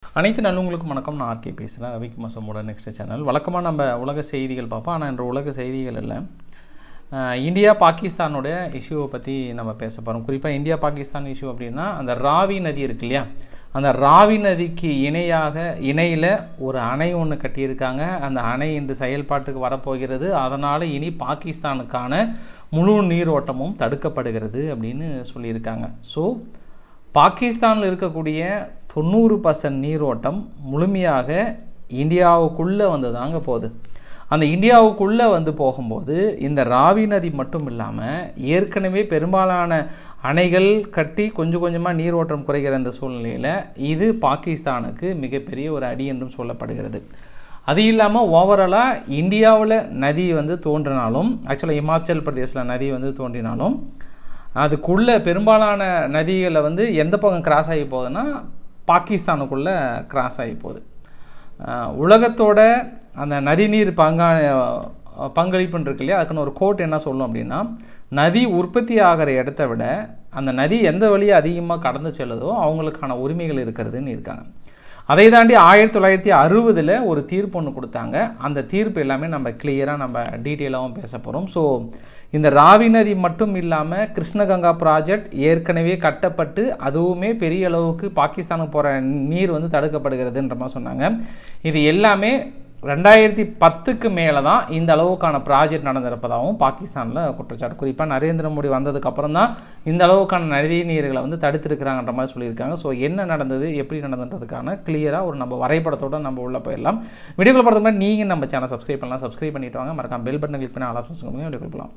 அனைத்து நல்லவங்களுக்கும் வணக்கம் நான் ஆர்கே பேசுகிறேன் ரவிக்குமார் சம்மோட நெக்ஸ்ட் சேனல் வழக்கமாக நம்ம உலக செய்திகள் பார்ப்போம் ஆனால் இன்று உலக செய்திகள் இல்லை அஹ் இந்தியா பாகிஸ்தானுடைய இஷ்யூவை பற்றி நம்ம பேச போகிறோம் குறிப்பாக இந்தியா பாகிஸ்தான் இஷ்யூ அப்படின்னா அந்த ராவி நதி இருக்கு இல்லையா அந்த ராவி நதிக்கு இணையாக இணையில் ஒரு அணை ஒன்று கட்டியிருக்காங்க அந்த அணை இன்று செயல்பாட்டுக்கு வரப்போகிறது அதனால் இனி பாகிஸ்தானுக்கான முழு நீரோட்டமும் தடுக்கப்படுகிறது அப்படின்னு சொல்லியிருக்காங்க ஸோ பாகிஸ்தானில் இருக்கக்கூடிய தொண்ணூறு பர்சன்ட் நீரோட்டம் முழுமையாக இந்தியாவுக்குள்ளே வந்து தாங்க போகுது அந்த இந்தியாவுக்குள்ளே வந்து போகும்போது இந்த ராவி நதி மட்டும் இல்லாமல் ஏற்கனவே பெரும்பாலான அணைகள் கட்டி கொஞ்சம் கொஞ்சமாக நீரோட்டம் குறைகிற இந்த சூழ்நிலையில் இது பாகிஸ்தானுக்கு மிகப்பெரிய ஒரு அடி என்றும் சொல்லப்படுகிறது அது இல்லாமல் ஓவராலாக இந்தியாவில் நதி வந்து தோன்றினாலும் ஆக்சுவலாக இமாச்சல் பிரதேசில் நதி வந்து தோன்றினாலும் அதுக்குள்ளே பெரும்பாலான நதிகளை வந்து எந்த பக்கம் கிராஸ் ஆகி போகுதுன்னா பாகிஸ்தானுக்குள்ளே கிராஸ் ஆகி போகுது அஹ் உலகத்தோட அந்த நதிநீர் பங்கா பங்களிப்புன்னு இருக்கு இல்லையா அதுக்குன்னு ஒரு கோட் என்ன சொல்லும் அப்படின்னா நதி உற்பத்தி ஆகிற இடத்த விட அந்த நதி எந்த வழியை அதிகமாக கடந்து செல்லுதோ அவங்களுக்கான உரிமைகள் இருக்கிறதுன்னு இருக்காங்க அதை தாண்டி ஆயிரத்தி தொள்ளாயிரத்தி அறுபதில் ஒரு தீர்ப்பு ஒன்று கொடுத்தாங்க அந்த தீர்ப்பு எல்லாமே நம்ம கிளியராக நம்ம டீட்டெயிலாகவும் பேச போகிறோம் ஸோ இந்த ராவி நதி மட்டும் இல்லாமல் கிருஷ்ணகங்கா ப்ராஜெக்ட் ஏற்கனவே கட்டப்பட்டு அதுவுமே பெரிய அளவுக்கு பாகிஸ்தானுக்கு போகிற நீர் வந்து தடுக்கப்படுகிறதுன்ற மாதிரி சொன்னாங்க இது எல்லாமே ரெண்டாயிரத்தி பத்துக்கு மேலே தான் இந்த அளவுக்கான ப்ராஜெக்ட் நடந்திருப்பதாகவும் பாகிஸ்தானில் குற்றச்சாட்டு குறிப்பாக நரேந்திர மோடி வந்ததுக்கப்புறம் தான் இந்த அளவுக்கான நதி நீர்களை வந்து தடுத்திருக்கிறாங்கன்ற மாதிரி சொல்லியிருக்காங்க ஸோ என்ன நடந்தது எப்படி நடந்ததுன்றதுக்கான கிளியராக ஒரு நம்ம வரைபடத்தோடு நம்ம உள்ளே போயிடலாம் வீடியோக்குள்ள போகிறது மாதிரி நீங்கள் நம்ம சேனல் சப்ஸ்கிரைப் பண்ணலாம் சப்ஸ்கிரைப் பண்ணிட்டு வாங்க மறக்காம பெல் பட்டன் கிளிக் பண்ணி ஆல் ஆப்ஷன்ஸ் வீடியோ போகலாம்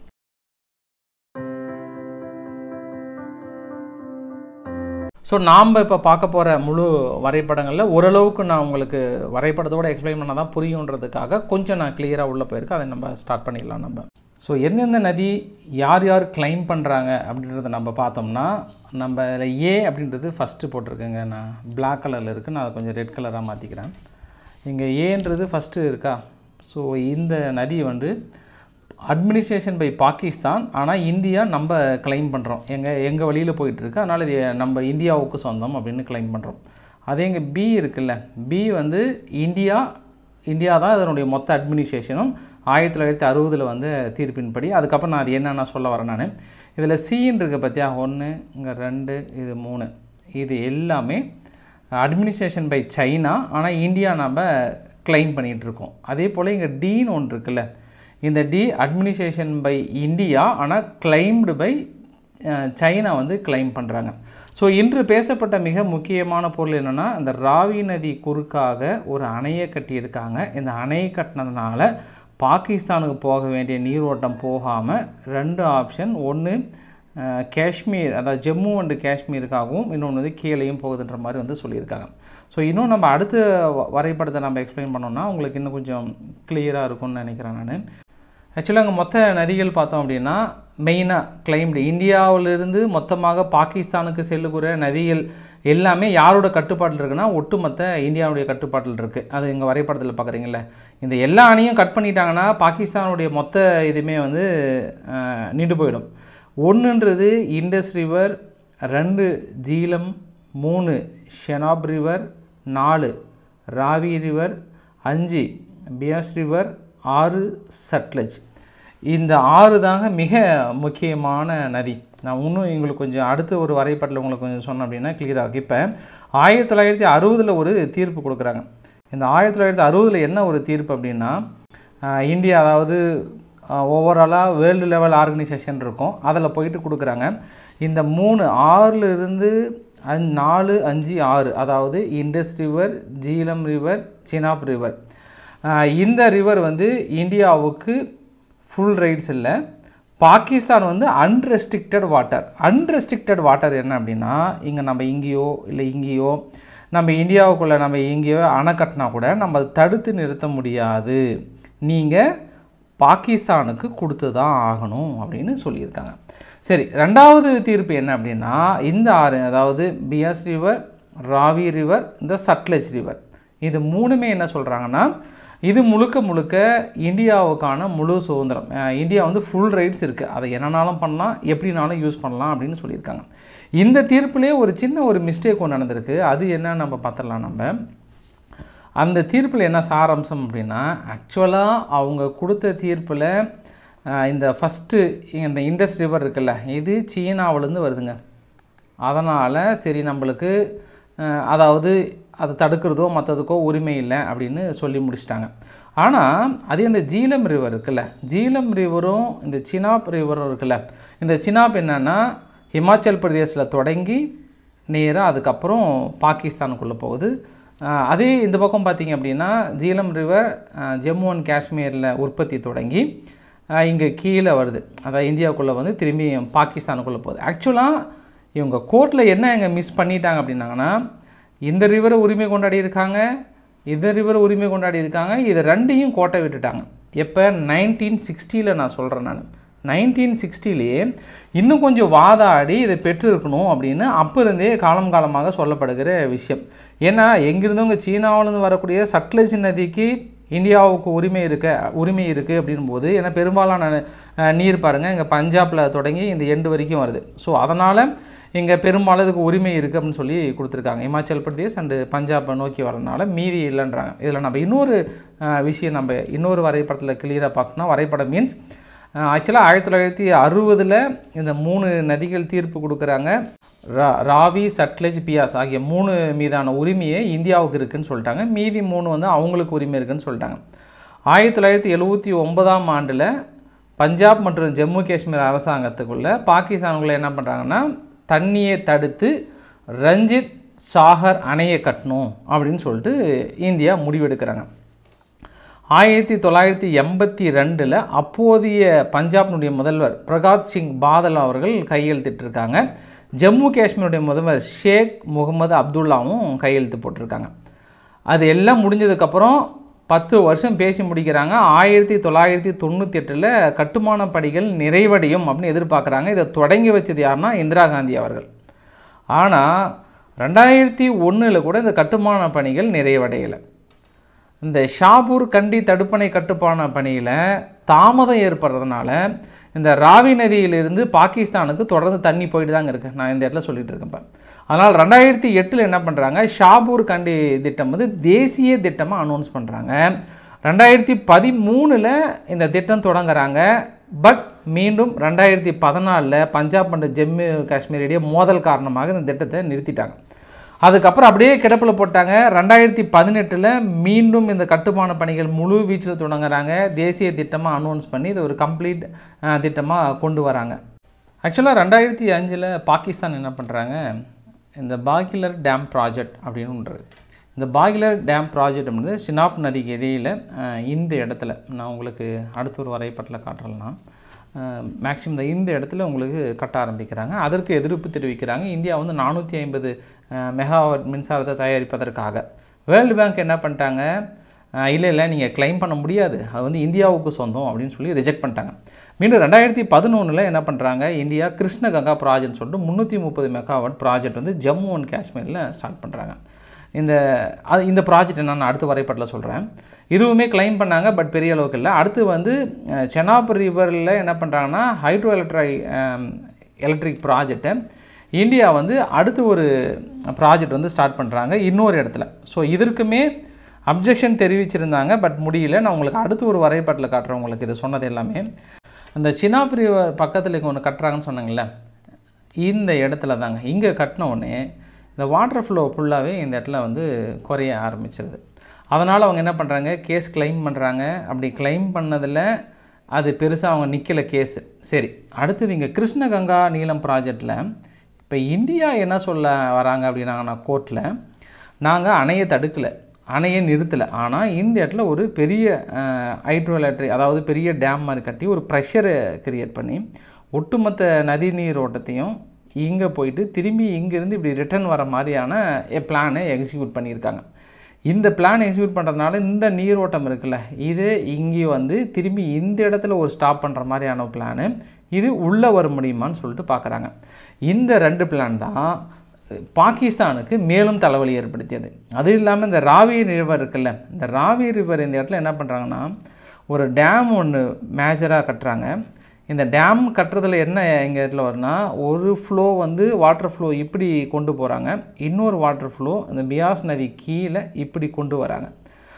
ஸோ நாம் இப்போ பார்க்க போகிற முழு வரைபடங்களில் ஓரளவுக்கு நான் உங்களுக்கு வரைபடத்தோடு எக்ஸ்பிளைன் பண்ணால் தான் புரியுன்றதுக்காக கொஞ்சம் நான் கிளியராக உள்ளே போயிருக்கேன் அதை நம்ம ஸ்டார்ட் பண்ணிடலாம் நம்ம ஸோ எந்தெந்த நதி யார் யார் கிளைம் பண்ணுறாங்க அப்படின்றத நம்ம பார்த்தோம்னா நம்ம இதில் ஏ அப்படின்றது ஃபஸ்ட்டு போட்டிருக்கேங்க நான் பிளாக் கலரில் இருக்குது நான் அதை கொஞ்சம் ரெட் கலராக மாற்றிக்கிறேன் இங்கே ஏன்றது ஃபஸ்ட்டு இருக்கா ஸோ இந்த நதி வந்து அட்மினிஸ்ட்ரேஷன் பை பாகிஸ்தான் ஆனால் இந்தியா நம்ம கிளைம் பண்ணுறோம் எங்கள் எங்கள் வழியில் போயிட்டுருக்கு அதனால் இது நம்ம இந்தியாவுக்கு சொந்தம் அப்படின்னு கிளைம் பண்ணுறோம் அதே இங்கே பி இருக்குல்ல பி வந்து இந்தியா இந்தியா தான் இதனுடைய மொத்த அட்மினிஸ்ட்ரேஷனும் ஆயிரத்தி தொள்ளாயிரத்தி அறுபதில் வந்து தீர்ப்பின்படி அதுக்கப்புறம் நான் அது என்னென்ன சொல்ல வரேன் நான் இதில் சின்னு இருக்க பார்த்தியா ஒன்று இங்கே ரெண்டு இது மூணு இது எல்லாமே அட்மினிஸ்ட்ரேஷன் பை சைனா ஆனால் இந்தியா நம்ம கிளைம் பண்ணிகிட்ருக்கோம் அதே போல் இங்கே டீன்னு ஒன்று இருக்குல்ல இந்த டி அட்மினிஸ்ட்ரேஷன் பை இந்தியா ஆனால் கிளைம்டு பை சைனா வந்து கிளைம் பண்ணுறாங்க ஸோ இன்று பேசப்பட்ட மிக முக்கியமான பொருள் என்னென்னா இந்த ராவி நதி குறுக்காக ஒரு அணையை கட்டியிருக்காங்க இந்த அணையை கட்டினதுனால பாகிஸ்தானுக்கு போக வேண்டிய நீரோட்டம் போகாமல் ரெண்டு ஆப்ஷன் ஒன்று காஷ்மீர் அதாவது ஜம்மு அண்டு காஷ்மீருக்காகவும் இன்னொன்று வந்து கீழேயும் போகுதுன்ற மாதிரி வந்து சொல்லியிருக்காங்க ஸோ இன்னும் நம்ம அடுத்த வரைபடத்தை நம்ம எக்ஸ்பிளைன் பண்ணோம்னா உங்களுக்கு இன்னும் கொஞ்சம் கிளியராக இருக்கும்னு நினைக்கிறேன் நான் ஆக்சுவலாக அங்கே மொத்த நதிகள் பார்த்தோம் அப்படின்னா மெயினாக கிளைம்டு இந்தியாவிலிருந்து மொத்தமாக பாகிஸ்தானுக்கு செல்லுகிற நதிகள் எல்லாமே யாரோட கட்டுப்பாட்டில் இருக்குன்னா ஒட்டுமொத்த இந்தியாவுடைய கட்டுப்பாட்டில் இருக்குது அது இங்கே வரைபடத்தில் பார்க்குறீங்கள இந்த எல்லா அணையும் கட் பண்ணிட்டாங்கன்னா பாகிஸ்தானுடைய மொத்த இதுவுமே வந்து நின்று போயிடும் ஒன்றுன்றது இண்டஸ் ரிவர் ரெண்டு ஜீலம் மூணு ஷெனாப் ரிவர் நாலு ராவி ரிவர் அஞ்சு பியாஸ் ரிவர் ஆறு சட்லஜ் இந்த ஆறு தாங்க மிக முக்கியமான நதி நான் இன்னும் எங்களுக்கு கொஞ்சம் அடுத்த ஒரு வரைபடத்தில் உங்களுக்கு கொஞ்சம் சொன்னேன் அப்படின்னா கிளியராக இருக்குது இப்போ ஆயிரத்தி தொள்ளாயிரத்தி அறுபதில் ஒரு தீர்ப்பு கொடுக்குறாங்க இந்த ஆயிரத்தி தொள்ளாயிரத்தி அறுபதில் என்ன ஒரு தீர்ப்பு அப்படின்னா இந்தியா அதாவது ஓவராலாக வேர்ல்டு லெவல் ஆர்கனைசேஷன் இருக்கும் அதில் போயிட்டு கொடுக்குறாங்க இந்த மூணு ஆறுலேருந்து அஞ் நாலு அஞ்சு ஆறு அதாவது Indus river Jhelum river Chenab river இந்த ரிவர் வந்து இந்தியாவுக்கு ஃபுல் ரைட்ஸ் இல்லை பாகிஸ்தான் வந்து அன்ரெஸ்ட்ரிக்டட் வாட்டர் அன்ரெஸ்ட்ரிக்டட் வாட்டர் என்ன அப்படின்னா இங்கே நம்ம இங்கேயோ இல்லை இங்கேயோ நம்ம இந்தியாவுக்குள்ளே நம்ம எங்கேயோ அணை கட்டினா கூட நம்ம அதை தடுத்து நிறுத்த முடியாது நீங்கள் பாகிஸ்தானுக்கு கொடுத்து தான் ஆகணும் அப்படின்னு சொல்லியிருக்காங்க சரி ரெண்டாவது தீர்ப்பு என்ன அப்படின்னா இந்த ஆறு அதாவது பியாஸ் ரிவர் ராவி ரிவர் இந்த சட்லஜ் ரிவர் இது மூணுமே என்ன சொல்கிறாங்கன்னா இது முழுக்க முழுக்க இந்தியாவுக்கான முழு சுதந்திரம் அஹ் இந்தியா வந்து ஃபுல் ரைட்ஸ் இருக்குது அதை என்னனாலும் பண்ணலாம் எப்படினாலும் யூஸ் பண்ணலாம் அப்படின்னு சொல்லியிருக்காங்க இந்த தீர்ப்புலேயே ஒரு சின்ன ஒரு மிஸ்டேக் ஒன்று நடந்திருக்கு அது என்ன நம்ம பார்த்துடலாம் நம்ம அந்த தீர்ப்பில் என்ன சாராம்சம் அப்படின்னா ஆக்சுவலாக அவங்க கொடுத்த தீர்ப்பில் அஹ், இந்த ஃபஸ்ட்டு இந்த இண்டஸ் ரிவர் இருக்குல்ல இது சீனாவிலேருந்து வருதுங்க அதனால் சரி நம்மளுக்கு அஹ், அதாவது அதை தடுக்கிறதோ மற்றதுக்கோ உரிமை இல்லை அப்படின்னு சொல்லி முடிச்சிட்டாங்க ஆனால் அதே இந்த ஜீலம் ரிவர் இருக்குல்ல ஜீலம் ரிவரும் இந்த சினாப் ரிவரும் இருக்குல்ல இந்த சினாப் என்னன்னா ஹிமாச்சல் பிரதேசில் தொடங்கி நேராக அதுக்கப்புறம் பாகிஸ்தானுக்குள்ளே போகுது அஹ், அதே இந்த பக்கம் பார்த்தீங்க அப்படின்னா Jhelum river ah, Jammu and காஷ்மீரில் உற்பத்தி தொடங்கி இங்கே கீழே வருது அதாவது இந்தியாவுக்குள்ளே வந்து திரும்பி பாகிஸ்தானுக்குள்ளே போகுது ஆக்சுவலாக இவங்க கோர்ட்டில் என்ன இங்கே மிஸ் பண்ணிட்டாங்க அப்படின்னாங்கன்னா இந்த ரிவரை உரிமை கொண்டாடி இருக்காங்க இந்த ரிவரை உரிமை கொண்டாடி இருக்காங்க இது ரெண்டையும் கோட்டை விட்டுட்டாங்க எப்போ நைன்டீன் சிக்ஸ்டியில் நான் சொல்கிறேன் நான் நைன்டீன் சிக்ஸ்டிலேயே இன்னும் கொஞ்சம் வாதாடி இதை பெற்றிருக்கணும் அப்படின்னு அப்போ இருந்தே காலம் காலமாக சொல்லப்படுகிற விஷயம் ஏன்னா எங்கிருந்தவங்க சீனாவிலேருந்து வரக்கூடிய சட்லஜ் நதிக்கு இந்தியாவுக்கு உரிமை இருக்க உரிமை இருக்குது அப்படின் போது ஏன்னா பெரும்பாலான அஹ், நீர் பாருங்கள் இங்கே பஞ்சாபில் தொடங்கி இந்த எண்டு வரைக்கும் வருது ஸோ அதனால் இங்கே பெரும்பாலும் இதுக்கு உரிமை இருக்குது அப்படின்னு சொல்லி கொடுத்துருக்காங்க இமாச்சல் பிரதேஷ் அண்டு பஞ்சாபை நோக்கி வரதுனால மீதி இல்லைன்றாங்க இதில் நம்ம இன்னொரு அஹ், விஷயம் நம்ம இன்னொரு வரைபடத்தில் கிளியராக பார்க்கணும் வரைபடம் மீன்ஸ் ஆக்சுவலாக ஆயிரத்தி தொள்ளாயிரத்தி அறுபதில் இந்த மூணு நதிகள் தீர்ப்பு கொடுக்குறாங்க ரா ராவி சட்லஜ் பியாஸ் ஆகிய மூணு மீதான உரிமையை இந்தியாவுக்கு இருக்குன்னு சொல்லிட்டாங்க மீதி மூணு வந்து அவங்களுக்கு உரிமை இருக்குன்னு சொல்லிட்டாங்க ஆயிரத்தி தொள்ளாயிரத்தி எழுபத்தி ஒன்பதாம் ஆண்டில் பஞ்சாப் மற்றும் ஜம்மு காஷ்மீர் அரசாங்கத்துக்குள்ள பாகிஸ்தானுக்குள்ளே என்ன பண்ணுறாங்கன்னா தண்ணியை தடுத்து ரஞ்சித் சாகர் அணையை கட்டணும் அப்படின்னு சொல்லிட்டு இந்தியா முடிவெடுக்கிறாங்க ஆயிரத்தி தொள்ளாயிரத்தி எண்பத்தி ரெண்டில் அப்போதைய பஞ்சாப்னுடைய முதல்வர் பிரகாத் சிங் பாதல் அவர்கள் கையெழுத்திட்டிருக்காங்க ஜம்மு காஷ்மீருடைய முதல்வர் ஷேக் முகமது அப்துல்லாவும் கையெழுத்து போட்டிருக்காங்க அது எல்லாம் முடிஞ்சதுக்கப்புறம் பத்து வருஷம் பேசி முடிக்கிறாங்க ஆயிரத்தி தொள்ளாயிரத்தி தொண்ணூற்றி எட்டில் கட்டுமான பணிகள் நிறைவடையும் அப்படின்னு எதிர்பார்க்குறாங்க இதை தொடங்கி வச்சது யாருன்னா இந்திரா காந்தி அவர்கள் ஆனால் ரெண்டாயிரத்தி ஒன்றில் கூட இந்த கட்டுமான பணிகள் நிறைவடையலை இந்த ஷாபூர் கண்டி தடுப்பணை கட்டுப்பான பணியில் தாமதம் ஏற்படுறதுனால இந்த ராவி நதியிலிருந்து பாகிஸ்தானுக்கு தொடர்ந்து தண்ணி போயிட்டு தாங்க இருக்கு நான் இந்த இடத்துல சொல்லிட்டு இருக்கேன் இப்போ அதனால் ரெண்டாயிரத்தி எட்டில் என்ன பண்ணுறாங்க ஷாபூர் கண்டி திட்டம் வந்து தேசிய திட்டமாக அனௌன்ஸ் பண்ணுறாங்க ரெண்டாயிரத்தி பதிமூணில் இந்த திட்டம் தொடங்குறாங்க பட் மீண்டும் ரெண்டாயிரத்தி பதினாலில் பஞ்சாப் அண்ட் ஜம்மு காஷ்மீர் இடையே மோதல் காரணமாக இந்த திட்டத்தை நிறுத்திட்டாங்க அதுக்கப்புறம் அப்படியே கிடப்பில் போட்டாங்க ரெண்டாயிரத்தி பதினெட்டில் மீண்டும் இந்த கட்டுமான பணிகள் முழு வீச்சில் தொடங்குறாங்க தேசிய திட்டமாக அனௌன்ஸ் பண்ணி இது ஒரு கம்ப்ளீட் திட்டமாக கொண்டு வராங்க ஆக்சுவலாக ரெண்டாயிரத்தி அஞ்சில் பாகிஸ்தான் என்ன பண்ணுறாங்க இந்த பாகிலர் டேம் ப்ராஜெக்ட் அப்படின்னு ஒன்று இருக்கு. இந்த பாகிலர் டேம் ப்ராஜெக்ட் அப்படின்றது சினாப் நதிக்கு இடையில் அஹ், இந்த இடத்துல நான் உங்களுக்கு அடுத்த ஒரு வரைபடத்தில் காட்டுறேன்னா மேக்ஸிமம் இந்த இந்த இடத்துல உங்களுக்கு கட்ட ஆரம்பிக்கிறாங்க அதற்கு எதிர்ப்பு தெரிவிக்கிறாங்க இந்தியா வந்து நானூற்றி ஐம்பது மெகாவாட் மின்சாரத்தை தயாரிப்பதற்காக வேர்ல்டு பேங்க் என்ன பண்ணிட்டாங்க அஹ், இல்லை இல்லை நீங்கள் க்ளைம் பண்ண முடியாது அது வந்து இந்தியாவுக்கு சொந்தம் அப்படின்னு சொல்லி ரிஜெக்ட் பண்ணிட்டாங்க மீண்டும் ரெண்டாயிரத்தி பதினொன்றில் என்ன பண்ணுறாங்க இந்தியா கிருஷ்ணகங்கா ப்ராஜெக்ட்னு சொல்லிட்டு முந்நூற்றி முப்பது மெகாவாட் ப்ராஜெக்ட் வந்து ஜம்மு அண்ட் காஷ்மீரில் ஸ்டார்ட் பண்ணுறாங்க இந்த அது இந்த ப்ராஜெக்ட் நான் அடுத்த வரைபடத்தில் சொல்கிறேன் இதுவுமே க்ளைம் பண்ணாங்க பட் பெரிய அளவுக்கு இல்லை அடுத்து வந்து அஹ், செனாப் ரிவரில் என்ன பண்ணுறாங்கன்னா ஹைட்ரோ எலக்ட்ரிக் எலக்ட்ரிக் ப்ராஜெக்டை இந்தியா வந்து அடுத்து ஒரு ப்ராஜெக்ட் வந்து ஸ்டார்ட் பண்ணுறாங்க இன்னொரு இடத்துல ஸோ இதற்குமே அப்ஜெக்ஷன் தெரிவிச்சிருந்தாங்க பட் முடியல நான் உங்களுக்கு அடுத்து ஒரு வரைபடத்தில் காட்டுறேன் உங்களுக்கு இது சொன்னது எல்லாமே அந்த சினாப் ரிவர் பக்கத்தில் இங்கே ஒன்று கட்டுறாங்கன்னு சொன்னாங்கல்ல இந்த இடத்துல தாங்க இங்கே கட்டின உடனே இந்த வாட்டர் ஃப்ளோ ஃபுல்லாகவே இந்த இடத்துல வந்து குறைய ஆரம்பிச்சிருது அதனால் அவங்க என்ன பண்ணுறாங்க கேஸ் க்ளைம் பண்ணுறாங்க அப்படி க்ளைம் பண்ணதில் அது பெருசாக அவங்க நிற்கலை கேஸு சரி அடுத்தது இங்கே கிருஷ்ணகங்கா நீலம் ப்ராஜெக்டில் இப்போ இந்தியா என்ன சொல்ல வராங்க அப்படின்னாங்கன்னா கோர்ட்டில் நாங்கள் அணையை தடுக்கலை அணையை நிறுத்தலை ஆனால் இந்த இடத்துல ஒரு பெரிய ஹைட்ரோ எலக்ட்ரிக் அதாவது பெரிய டேம் மாதிரி கட்டி ஒரு ப்ரெஷரை கிரியேட் பண்ணி ஒட்டுமொத்த நதி நீர் ஓட்டத்தையும் இங்கே போயிட்டு திரும்பி இங்கேருந்து இப்படி ரிட்டர்ன் வர மாதிரியான பிளானை எக்ஸிக்யூட் பண்ணியிருக்காங்க இந்த பிளான் எக்ஸிக்யூட் பண்ணுறதுனால இந்த நீரோட்டம் இருக்குல்ல இது இங்கே வந்து திரும்பி இந்த இடத்துல ஒரு ஸ்டாப் பண்ணுற மாதிரியான பிளானு இது உள்ளே வர முடியுமான்னு சொல்லிட்டு பார்க்குறாங்க இந்த ரெண்டு பிளான் தான் பாகிஸ்தானுக்கு மேலும் தலைவலி ஏற்படுத்தியது அது இல்லாமல் இந்த ராவி ரிவர் இருக்குல்ல இந்த ராவி ரிவர் இந்த இடத்துல என்ன பண்ணுறாங்கன்னா ஒரு டேம் ஒன்று மேஜராக கட்டுறாங்க இந்த டேம் கட்டுறதுல என்ன எங்கள் இடத்துல வரும்னா ஒரு ஃப்ளோ வந்து வாட்டர் ஃப்ளோ இப்படி கொண்டு போகிறாங்க இன்னொரு வாட்டர் ஃப்ளோ இந்த பியாஸ் நதி கீழே இப்படி கொண்டு வராங்க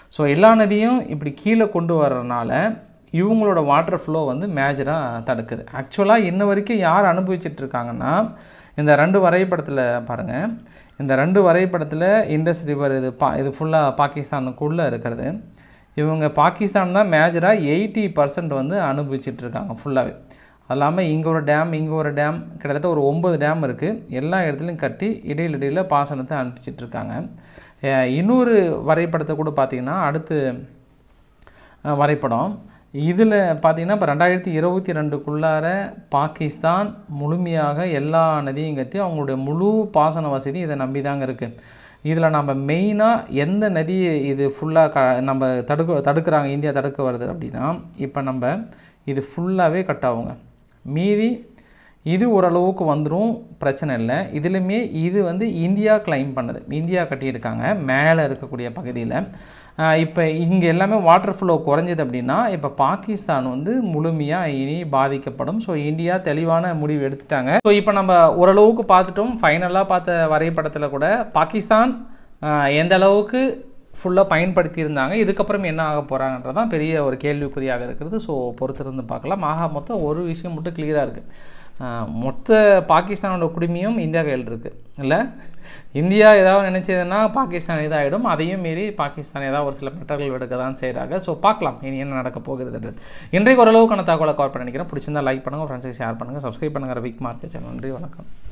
ஸோ எல்லா நதியும் இப்படி கீழே கொண்டு வர்றதுனால இவங்களோட வாட்டர் ஃப்ளோ வந்து மேஜராக தடுக்குது ஆக்சுவலாக இன்ன வரைக்கும் யார் அனுபவிச்சுட்டு இருக்காங்கன்னா இந்த ரெண்டு வரைபடத்தில் பாருங்கள் இந்த ரெண்டு வரைபடத்தில் இண்டஸ் ரிவர் இது பா இது ஃபுல்லாக பாகிஸ்தானுக்குள்ளே இருக்கிறது இவங்க பாகிஸ்தான் தான் மேஜராக எயிட்டி பர்சன்ட் வந்து அனுபவிச்சுட்டு இருக்காங்க ஃபுல்லாகவே அது இல்லாமல் இங்கே ஒரு டேம் இங்கே ஒரு டேம் கிட்டத்தட்ட ஒரு ஒம்பது டேம் இருக்குது எல்லா இடத்துலையும் கட்டி இடையில இடையில பாசனத்தை அனுப்பிச்சிட்டு இருக்காங்க அஹ் இன்னொரு வரைபடத்தை கூட பார்த்திங்கன்னா அடுத்து அஹ் வரைபடம் இதில் பார்த்தீங்கன்னா இப்போ ரெண்டாயிரத்தி இருபத்தி ரெண்டுக்குள்ளார பாகிஸ்தான் முழுமையாக எல்லா நதியும் கட்டி அவங்களுடைய முழு பாசன வசதி இதை நம்பி தாங்க இருக்குது இதில் நம்ம மெயினாக எந்த நதி இது ஃபுல்லாக க நம்ம தடுக்க தடுக்கிறாங்க இந்தியா தடுக்க வருது அப்படின்னா இப்போ நம்ம இது ஃபுல்லாகவே கட் ஆகுங்க மீதி இது ஓரளவுக்கு வந்துடும் பிரச்சனை இல்லை இதுலையுமே இது வந்து இந்தியா கிளைம் பண்ணுது இந்தியா கட்டியிருக்காங்க மேலே இருக்கக்கூடிய பகுதியில் இப்போ இங்கே எல்லாமே வாட்டர் ஃப்ளோ குறைஞ்சது அப்படின்னா இப்போ பாகிஸ்தான் வந்து முழுமையாக இனி பாதிக்கப்படும் ஸோ இந்தியா தெளிவான முடிவு எடுத்துட்டாங்க ஸோ இப்போ நம்ம ஓரளவுக்கு பார்த்துட்டோம் ஃபைனலாக பார்த்த வரைபடத்தில் கூட பாகிஸ்தான் ஆஹ், எந்த அளவுக்கு ஃபுல்லாக பயன்படுத்தி இருந்தாங்க இதுக்கப்புறம் என்ன ஆக போகிறாங்கன்றதான் பெரிய ஒரு கேள்விக்குறியாக இருக்கிறது ஸோ பொறுத்திருந்து பார்க்கலாம் ஆக மொத்தம் ஒரு விஷயம் மட்டும் கிளியராக இருக்குது மொத்த பாகிஸ்தானோட குடிமையும் இந்தியா கையில் இருக்குது இல்லை இந்தியா ஏதாவது நினச்சதுன்னா பாகிஸ்தான் இதாகிடும் அதையும் மீறி பாகிஸ்தான் ஏதாவது ஒரு சில மெட்டர்கள் எடுக்க தான் செய்கிறாங்க ஸோ பார்க்கலாம் இனி என்ன நடக்க போகுதுன்றது இன்றைக்கு ஓரளவுக்கான தகவலை கவர் பண்ண நினைக்கிறேன் பிடிச்சிருந்தா லைக் பண்ணுங்கள் ஃப்ரெண்ட்ஸுக்கு ஷேர் பண்ணுங்கள் சப்ஸ்கிரைப் பண்ணுங்கள் ரவிக் மார்க்கெட் சேனல் நன்றி வணக்கம்